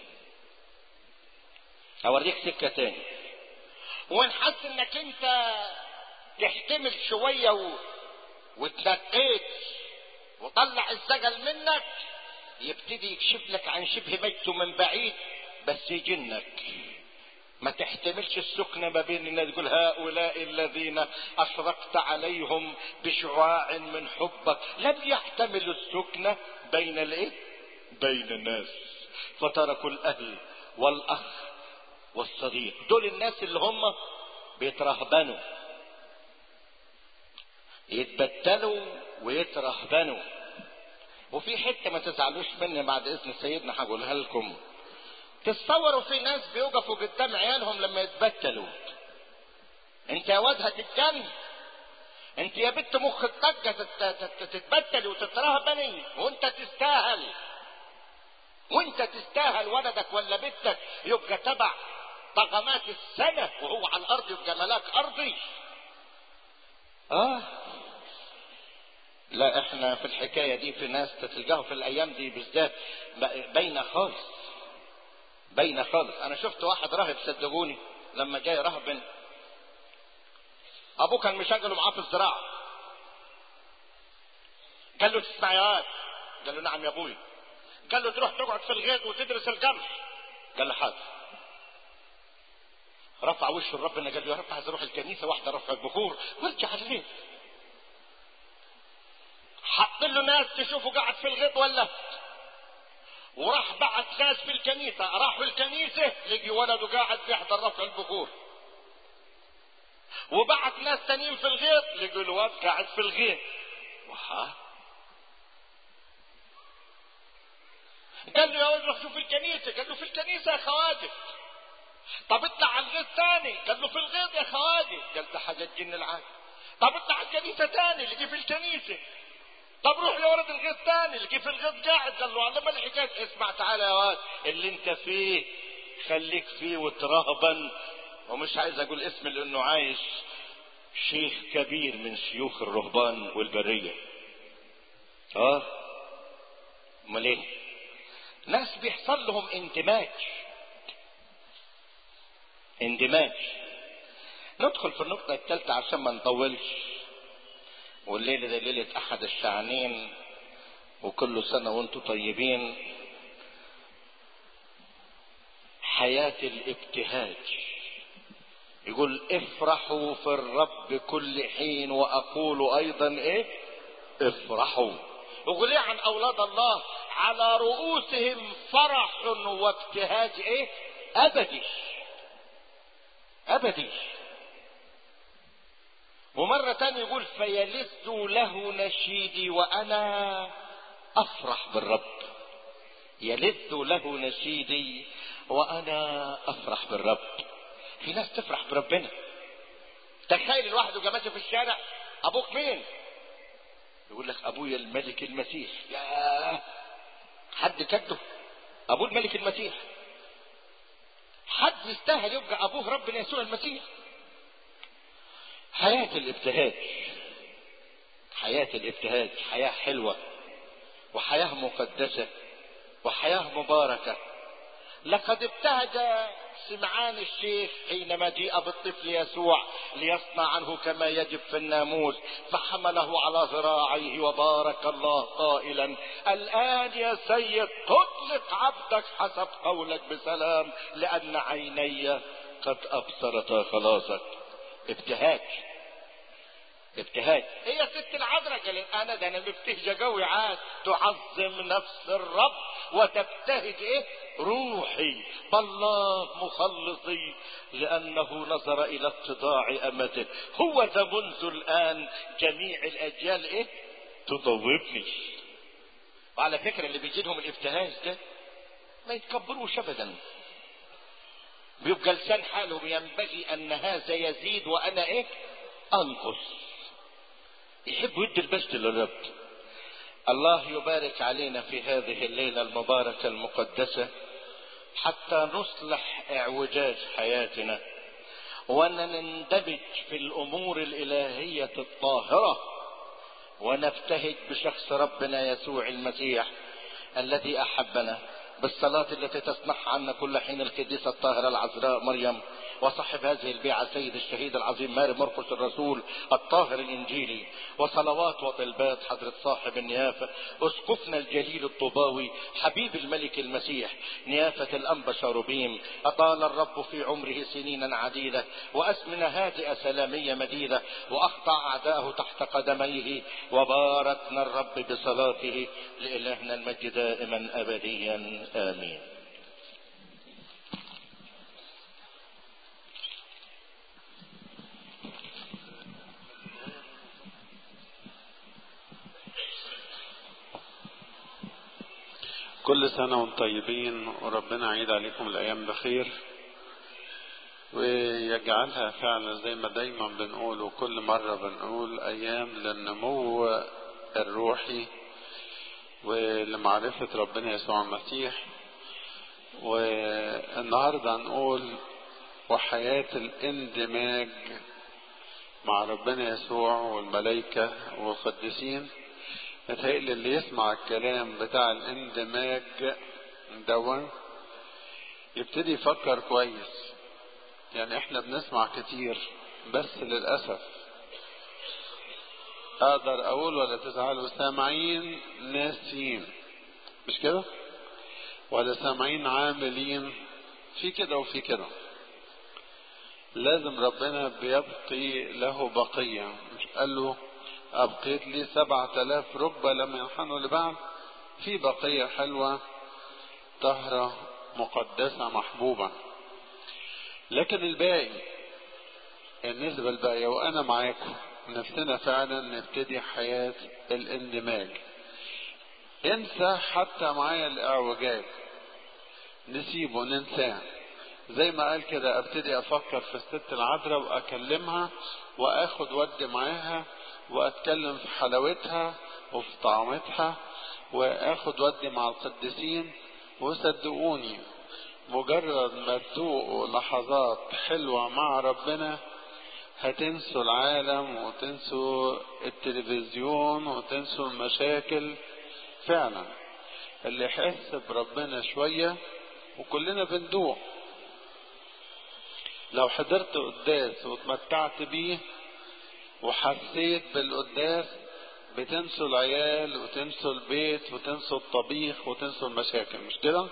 اوريك سكة تاني وان حس انك انت تحتمل شوية و... واتنقيت وطلع الزجل منك يبتدي يكشف لك عن شبه ميته من بعيد بس يجنك ما تحتملش السكنة ما بين الناس تقول هؤلاء الذين أشرقت عليهم بشعاع من حبك لم يحتملوا السكنة بين الايه بين الناس فتركوا الأهل والأخ والصديق دول الناس اللي هم بيترهبنوا يتبدلوا ويترهبنوا وفي حته ما تزعلوش مني بعد اذن سيدنا هقولها لكم تصوروا في ناس بيوقفوا قدام عيالهم لما يتبتلوا انت يا واد هتتجن انت يا بنت مخك طقه تتبتلي وتترهبني وانت تستاهل وانت تستاهل ولدك ولا بنتك يبقى تبع طغمات السنة وهو على الأرض يبقى ملاك أرضي آه لا احنا في الحكاية دي في ناس تلقاها في الأيام دي بالذات باينة خالص باينة خالص أنا شفت واحد راهب صدقوني لما جاي رهب أبوه كان مشغله معاه في الزراعة قال له تسمع يا واد قال له نعم يا أبوي قال له تروح تقعد في الغيط وتدرس القمح قال له حاضر رفع وشه لربنا قال له يا رب عايز اروح الكنيسه واحده رفع البخور وارجع البيت حط له ناس تشوفه قاعد في الغيط ولا وراح بعت ناس في الكنيسة راحوا الكنيسة لقي ولده قاعد بيحضر رفع البخور وبعت ناس تانيين في الغيط لقوا الواد قاعد في الغيط وها قال له يا ولد روح شوف الكنيسة قال له في الكنيسة يا خواجه طب اطلع على الغيط تاني قال له في الغيط يا خواجه قال ده حاجة تجن العقل طب اطلع على الكنيسة تاني لقي في الكنيسة طب روح يا ولد الغيط تاني لقي في الغيط قاعد قال له علم الحكاية اسمع تعالى يا واد اللي انت فيه خليك فيه وترهبا ومش عايز اقول اسم لانه عايش شيخ كبير من شيوخ الرهبان والبرية اه امال ايه ناس بيحصل لهم اندماج اندماج ندخل في النقطة الثالثة عشان ما نطولش والليلة ده ليلة أحد الشعنين وكل سنة وانتم طيبين حياة الابتهاج يقول افرحوا في الرب كل حين وأقول أيضا إيه افرحوا يقول ايه عن أولاد الله على رؤوسهم فرح وابتهاج إيه أبدي أبدي ومرة تانية يقول فيلذ له نشيدي وأنا أفرح بالرب يلذ له نشيدي وأنا أفرح بالرب في ناس تفرح بربنا تخيل الواحد وجا ماشي في الشارع أبوك مين؟ يقول لك أبويا الملك المسيح يا حد كده أبوه الملك المسيح حد يستاهل يبقى أبوه ربنا يسوع المسيح حياة الابتهاج حياة الابتهاج حياة حلوة وحياة مقدسة وحياة مباركة لقد ابتهج سمعان الشيخ حينما جيء بالطفل يسوع ليصنع عنه كما يجب في الناموس فحمله على ذراعيه وبارك الله قائلا الآن يا سيد تطلق عبدك حسب قولك بسلام لأن عيني قد أبصرتا خلاصك ابتهاج ابتهاج هي ست العذراء قالت انا ده انا مبتهجه قوي عاد تعظم نفس الرب وتبتهج ايه روحي بالله مخلصي لانه نظر الى اتضاع امته هو ذا منذ الان جميع الاجيال ايه تضوبني وعلى فكره اللي بيجي لهم الابتهاج ده ما يتكبروش ابدا بيبقى لسان حالهم ينبغي ان هذا يزيد وانا ايه انقص يحب يدي البسط للرب الله يبارك علينا في هذه الليلة المباركة المقدسة حتى نصلح اعوجاج حياتنا ونندمج في الامور الالهية الطاهرة ونبتهج بشخص ربنا يسوع المسيح الذي احبنا بالصلاة التي تصنعها عنا كل حين القديسة الطاهرة العذراء مريم وصاحب هذه البيعة سيد الشهيد العظيم ماري مرقس الرسول الطاهر الإنجيلي وصلوات وطلبات حضرة صاحب النيافة أسقفنا الجليل الطوباوي حبيب الملك المسيح نيافة الأنبا شاروبيم أطال الرب في عمره سنينا عديدة وأسمنة هادئة سلامية مديدة وأخضع أعداءه تحت قدميه وباركنا الرب بصلاته لإلهنا المجد دائما أبديا آمين كل سنة وانتم طيبين وربنا يعيد عليكم الأيام بخير ويجعلها فعلا زي ما دايما بنقول وكل مرة بنقول أيام للنمو الروحي ولمعرفة ربنا يسوع المسيح والنهاردة هنقول وحياة الاندماج مع ربنا يسوع والملائكة والقديسين متهيألي اللي يسمع الكلام بتاع الاندماج دون يبتدي يفكر كويس يعني احنا بنسمع كتير بس للأسف اقدر اقول ولا تزعلوا سامعين ناسين مش كده ولا سامعين عاملين في كده وفي كده لازم ربنا بيبقي له بقية مش قال له أبقيت لي سبعة آلاف ركبة لم ينحنوا لبعض في بقية حلوة طهرة مقدسة محبوبة لكن الباقي النسبة الباقية وأنا معاكم نفسنا فعلا نبتدي حياة الاندماج انسى حتى معايا الاعوجاج نسيبه ننساه زي ما قال كده ابتدي افكر في الست العذراء واكلمها واخد ود معاها واتكلم في حلاوتها وفي طعمتها واخد ودي مع القديسين وصدقوني مجرد ما تذوقوا لحظات حلوة مع ربنا هتنسوا العالم وتنسوا التلفزيون وتنسوا المشاكل فعلا اللي يحس بربنا شوية وكلنا بندوق لو حضرت قداس واتمتعت بيه وحسيت بالقداس بتنسوا العيال وتنسوا البيت وتنسوا الطبيخ وتنسوا المشاكل مش كده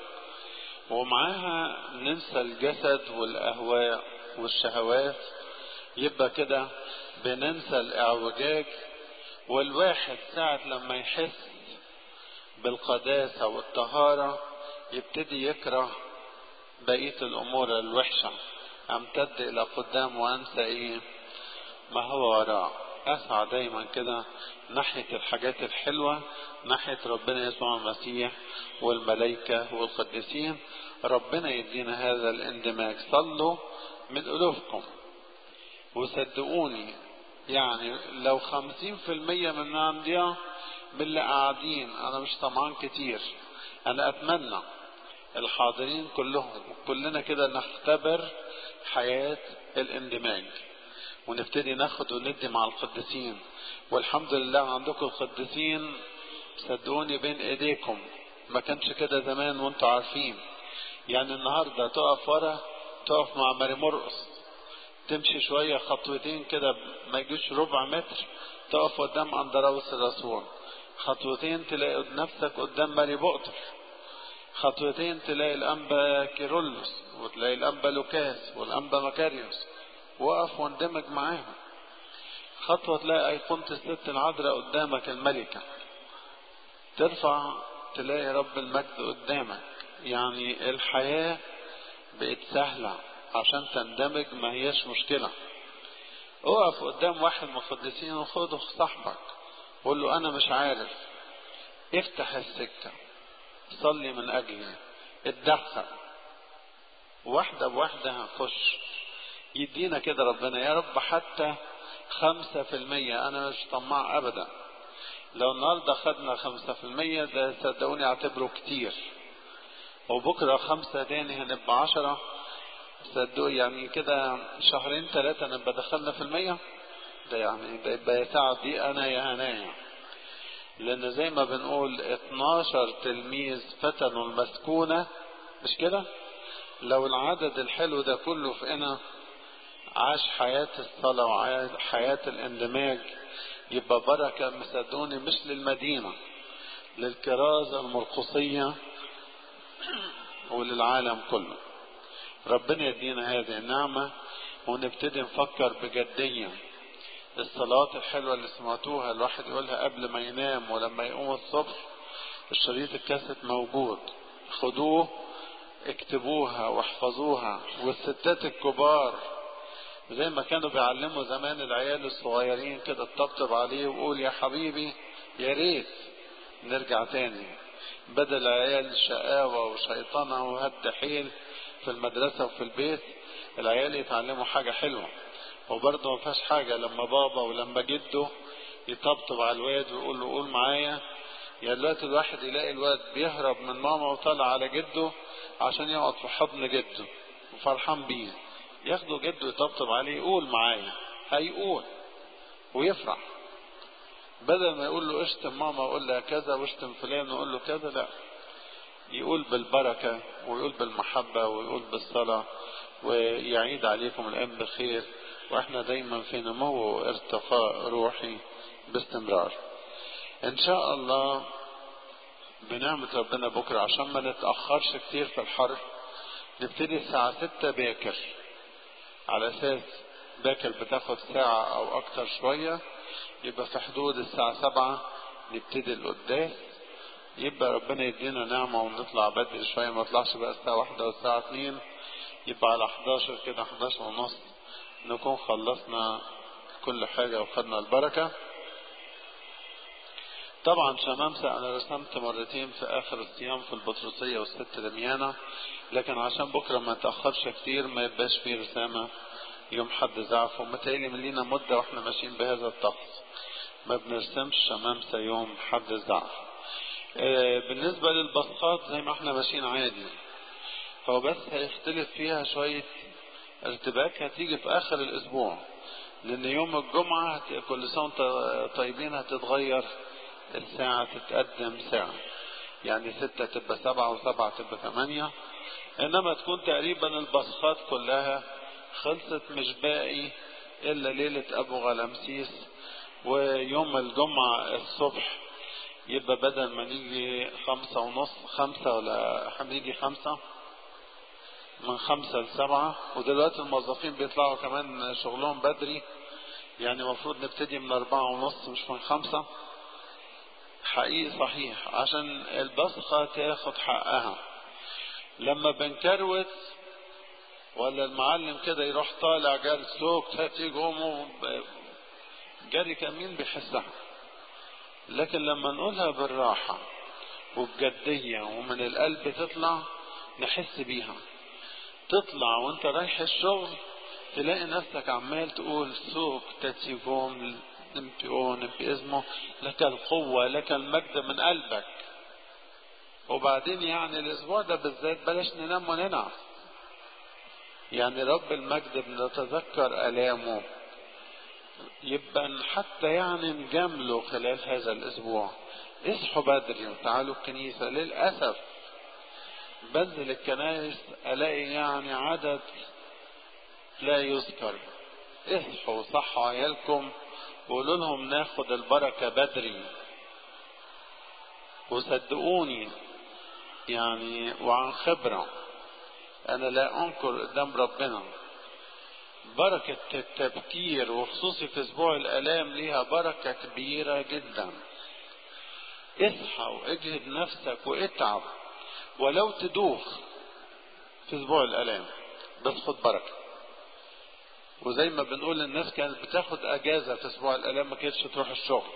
ومعاها ننسى الجسد والاهواء والشهوات يبقى كده بننسى الاعوجاج والواحد ساعة لما يحس بالقداسة والطهارة يبتدي يكره بقية الأمور الوحشة أمتد إلى قدام وأنسى إيه ما هو وراء أسعى دايما كده ناحية الحاجات الحلوة ناحية ربنا يسوع المسيح والملائكة والقديسين ربنا يدينا هذا الاندماج صلوا من قلوبكم وصدقوني يعني لو خمسين في المية من عندي من اللي قاعدين أنا مش طمعان كتير أنا أتمنى الحاضرين كلهم كلنا كده نختبر حياة الاندماج ونبتدي ناخد وندي مع القديسين والحمد لله عندكم القديسين صدقوني بين ايديكم ما كانش كده زمان وانتوا عارفين يعني النهارده تقف ورا تقف مع ماري مرقص تمشي شويه خطوتين كده ما يجوش ربع متر تقف قدام اندراوس الرسول خطوتين تلاقي نفسك قدام ماري بؤتر خطوتين تلاقي الانبا كيرلس وتلاقي الانبا لوكاس والانبا مكاريوس وقف واندمج معاهم خطوة تلاقي أيقونة الست العذراء قدامك الملكة ترفع تلاقي رب المجد قدامك يعني الحياة بقت سهلة عشان تندمج ما هياش مشكلة اقف قدام واحد من القديسين وخده صاحبك قول له أنا مش عارف افتح السكة صلي من أجلي اتدخل واحدة بواحدة هنخش يدينا كده ربنا يا رب حتى خمسة في المية أنا مش طماع أبدا لو النهاردة خدنا خمسة في المية ده صدقوني اعتبره كتير وبكرة خمسة تاني هنبقى عشرة صدقوا يعني كده شهرين ثلاثة نبقى دخلنا في المية ده يعني ده يبقى يا ساعة دي أنا يا هنايا لأن زي ما بنقول 12 تلميذ فتنوا المسكونة مش كده؟ لو العدد الحلو ده كله في أنا عاش حياة الصلاة وعاش حياة الاندماج يبقى بركة مصدقوني مش للمدينة للكرازة المرقصية وللعالم كله ربنا يدينا هذه النعمة ونبتدي نفكر بجدية الصلاة الحلوة اللي سمعتوها الواحد يقولها قبل ما ينام ولما يقوم الصبح الشريط الكاسيت موجود خدوه اكتبوها واحفظوها والستات الكبار زي ما كانوا بيعلموا زمان العيال الصغيرين كده تطبطب عليه وقول يا حبيبي يا ريت نرجع تاني بدل عيال شقاوة وشيطنة وهد حيل في المدرسة وفي البيت العيال يتعلموا حاجة حلوة وبرضه ما فيهاش حاجة لما بابا ولما جده يطبطب على الواد ويقول له قول معايا يا دلوقتي الواحد يلاقي الواد بيهرب من ماما وطلع على جده عشان يقعد في حضن جده وفرحان بيه ياخده جده يطبطب عليه يقول معايا هيقول ويفرح بدل ما يقول له اشتم ماما وقول لها كذا واشتم فلان وقول له كذا لا يقول بالبركة ويقول بالمحبة ويقول بالصلاة ويعيد عليكم الأيام بخير واحنا دايما في نمو وارتقاء روحي باستمرار ان شاء الله بنعمة ربنا بكرة عشان ما نتأخرش كتير في الحر نبتدي الساعة ستة باكر على اساس باكر بتاخد ساعة او اكتر شوية يبقى في حدود الساعة سبعة نبتدي القداس يبقى ربنا يدينا نعمة ونطلع بدري شوية ما نطلعش بقى الساعة واحدة والساعة اتنين يبقى على 11 كده 11 ونص نكون خلصنا كل حاجة وخدنا البركة طبعا شمامسة أنا رسمت مرتين في آخر الصيام في البطرسية والست دميانة لكن عشان بكرة ما نتأخرش كتير ما يبقاش فيه رسامة يوم حد زعف ومتهيألي من لينا مدة واحنا ماشيين بهذا الطقس ما بنرسمش شمامسة يوم حد زعف آه بالنسبة للبصات زي ما احنا ماشيين عادي هو بس هيختلف فيها شوية ارتباك هتيجي في آخر الأسبوع لأن يوم الجمعة هت... كل سنة طيبين هتتغير الساعة تتقدم ساعة يعني ستة تبقى سبعة وسبعة تبقى ثمانية انما تكون تقريبا البصخات كلها خلصت مش باقي الا ليلة ابو غلمسيس ويوم الجمعة الصبح يبقى بدل ما نيجي خمسة ونص خمسة ولا هنيجي خمسة من خمسة لسبعة ودلوقتي الموظفين بيطلعوا كمان شغلهم بدري يعني المفروض نبتدي من أربعة ونص مش من خمسة حقيقي صحيح عشان البصخة تاخد حقها لما بنكروت ولا المعلم كده يروح طالع جال سوق تاتي قوموا جري كمين بيحسها لكن لما نقولها بالراحة وبجدية ومن القلب تطلع نحس بيها تطلع وانت رايح الشغل تلاقي نفسك عمال تقول سوق تاتيفوم نمبيون باسمه لك القوة لك المجد من قلبك وبعدين يعني الاسبوع ده بالذات بلاش ننام وننعس يعني رب المجد بنتذكر الامه يبقى حتى يعني نجامله خلال هذا الاسبوع اصحوا بدري وتعالوا الكنيسة للأسف بنزل الكنائس الاقي يعني عدد لا يذكر اصحوا صحوا عيالكم وقولوا لهم ناخد البركة بدري وصدقوني يعني وعن خبرة انا لا انكر قدام ربنا بركة التبكير وخصوصي في اسبوع الالام ليها بركة كبيرة جدا اصحى واجهد نفسك واتعب ولو تدوخ في اسبوع الالام بس خد بركه وزي ما بنقول الناس كانت بتاخد اجازه في اسبوع الالام ما كانتش تروح الشغل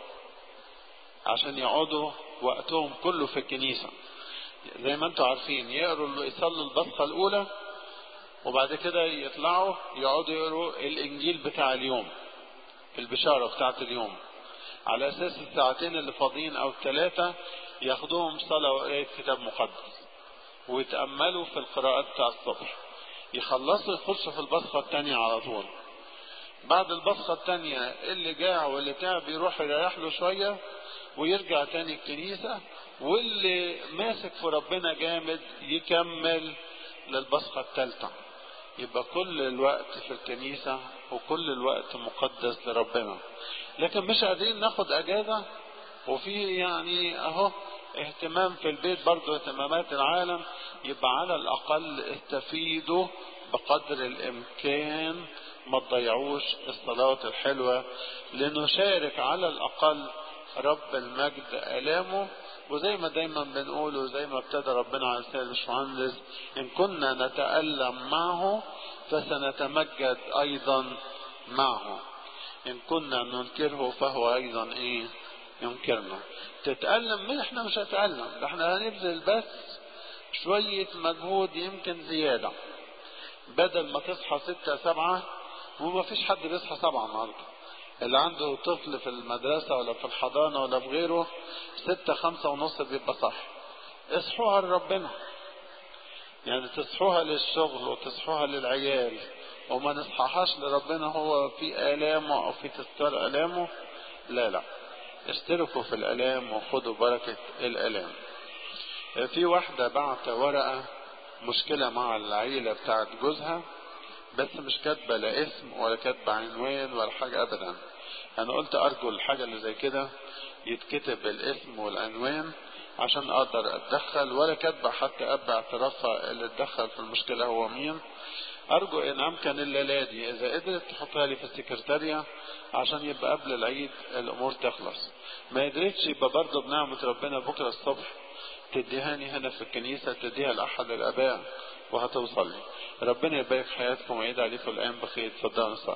عشان يقعدوا وقتهم كله في الكنيسه زي ما انتم عارفين يقروا يصلوا البصخه الاولى وبعد كده يطلعوا يقعدوا يقروا الانجيل بتاع اليوم البشاره بتاعت اليوم على اساس الساعتين اللي فاضيين او الثلاثه ياخدوهم صلاه وقرايه كتاب مقدس ويتاملوا في القراءات بتاع الصبح يخلصوا يخشوا في البصخه الثانيه على طول بعد البصخه الثانيه اللي جاع واللي تعب يروح يريح له شويه ويرجع تاني الكنيسه واللي ماسك في ربنا جامد يكمل للبصخه الثالثه يبقى كل الوقت في الكنيسه وكل الوقت مقدس لربنا لكن مش قادرين ناخد اجازه وفي يعني اهو اهتمام في البيت برضه اهتمامات العالم يبقى على الاقل استفيدوا بقدر الامكان ما تضيعوش الصلاة الحلوة لنشارك على الاقل رب المجد الامه وزي ما دايما بنقول وزي ما ابتدى ربنا على لسان الباشمهندس ان كنا نتألم معه فسنتمجد ايضا معه ان كنا ننكره فهو ايضا ايه ينكرنا تتألم من احنا مش هنتألم ده احنا هنبذل بس شوية مجهود يمكن زيادة بدل ما تصحى ستة سبعة وما فيش حد بيصحى سبعة النهاردة اللي عنده طفل في المدرسة ولا في الحضانة ولا في غيره ستة خمسة ونص بيبقى صح اصحوها لربنا يعني تصحوها للشغل وتصحوها للعيال وما نصحاهاش لربنا هو في آلامه أو في تذكار آلامه لا لا اشتركوا في الآلام وخدوا بركة الآلام في واحدة بعت ورقة مشكلة مع العيلة بتاعت جوزها بس مش كاتبة لا اسم ولا كاتبة عنوان ولا حاجة أبدا أنا قلت أرجو الحاجة اللي زي كده يتكتب الاسم والعنوان عشان أقدر أتدخل ولا كاتبة حتى أب اعترافها اللي اتدخل في المشكلة هو مين أرجو إن أمكن الليلة دي إذا قدرت تحطها لي في السكرتارية عشان يبقى قبل العيد الأمور تخلص ما قدرتش يبقى برضه بنعمة ربنا بكرة الصبح تديهاني هنا في الكنيسة تديها لأحد الآباء وهتوصل لي ربنا يبارك حياتكم ويعيد عليكم الأيام بخير اتفضلوا نصلي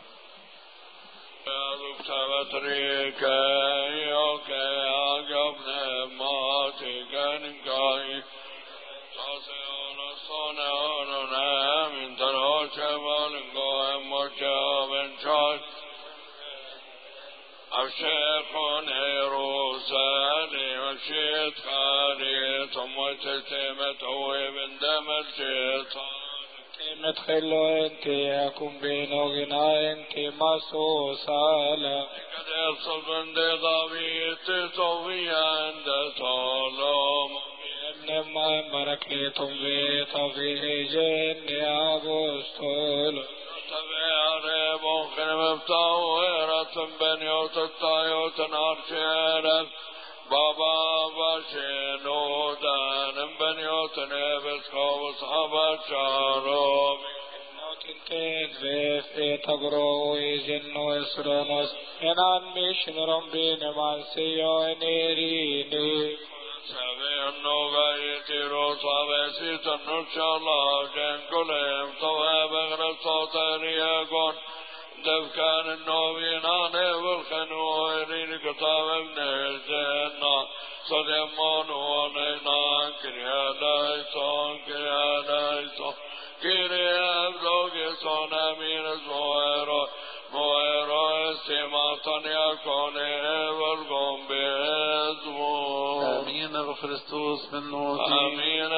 الشيخ روساني والشيخ خالي ثم تلتمت من دم الشيطان مدخل انت يكون بين وغنى انت مسوسالة قد يصل من ضبيط صوفي عند طالما انما مركليتم في طفيه جن ابوستول تبع ريب خيم بطورة بنيوت الطيوت نار شيرت بابا باشينو دان بنيوت نبس خوص أبا شاروب تنتين في في تبرو ويزن ويسرنس ينان ميشن رمبين من سيو نيريني سبينو غايتي روصا بسيطة نرشالله جن كلهم طوى بغر صوتريقون دفكان النوبين عنه والخنويرين كتاب ابن الجنة صديمون ونينا كريا دايسون كريا دايسون كريا بلوغي صون امين زويرو مويرو استماطن يكوني والقوم بإزمون امين بخريستوس من نوتي امين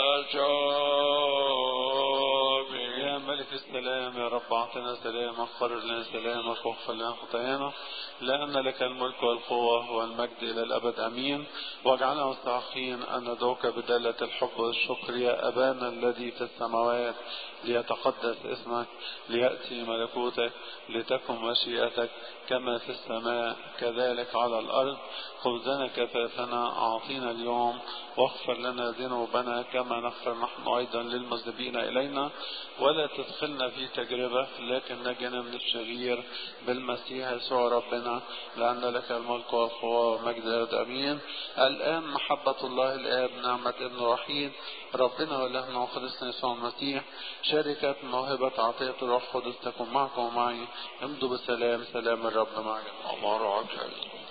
سجوبي يا ملك السلام يا رب اعطنا سلامك قرر لنا سلامك واغفر لنا خطايانا لان لك الملك والقوه والمجد الى الابد امين واجعلنا مستحقين ان ندعوك بداله الحب والشكر يا ابانا الذي في السماوات ليتقدس اسمك لياتي ملكوتك لتكن مشيئتك كما في السماء كذلك على الارض خبزنا كفافنا اعطينا اليوم واغفر لنا ذنوبنا كما نغفر نحن ايضا للمذنبين الينا ولا تدخلنا في تجربه لكن نجنا من الشرير بالمسيح يسوع ربنا لان لك الملك والقوه والمجد والأبد. امين الان محبه الله الاب نعمه ابن وحيد ربنا ولهنا وخلصنا يسوع المسيح شركة موهبة عطية الروح القدس تكون معكم ومعي امضوا بالسلام سلام الرب معكم أمرك